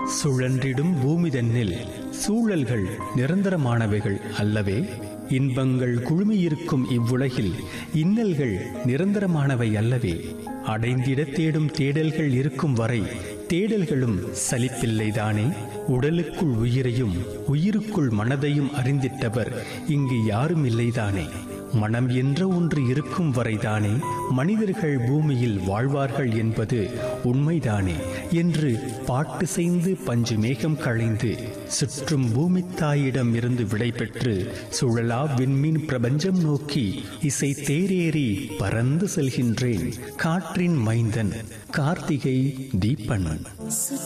சுழன்றிடும் பூமி தன்னில் சூழல்கள் நிரந்தரமானவைகள் அல்லவே இன்பங்கள் குழுமியிருக்கும் இவ்வுலகில் இன்னல்கள் நிரந்தரமானவை அல்லவே அடைந்திட தேடும் தேடல்கள் இருக்கும் வரை தேடல்களும் சலிப்பில்லைதானே உடலுக்குள் உயிரையும் உயிருக்குள் மனதையும் அறிந்திட்டவர் இங்கு யாரும் இல்லைதானே மனம் என்ற ஒன்று இருக்கும் வரைதானே மனிதர்கள் பூமியில் வாழ்வார்கள் என்பது உண்மைதானே என்று பாட்டு செய்து பஞ்சு மேகம் களைந்து சுற்றும் பூமி தாயிடம் இருந்து விடைபெற்று சுழலா விண்மீன் பிரபஞ்சம் நோக்கி இசை தேரேறி பறந்து செல்கின்றேன் காற்றின் மைந்தன் கார்த்திகை தீபன்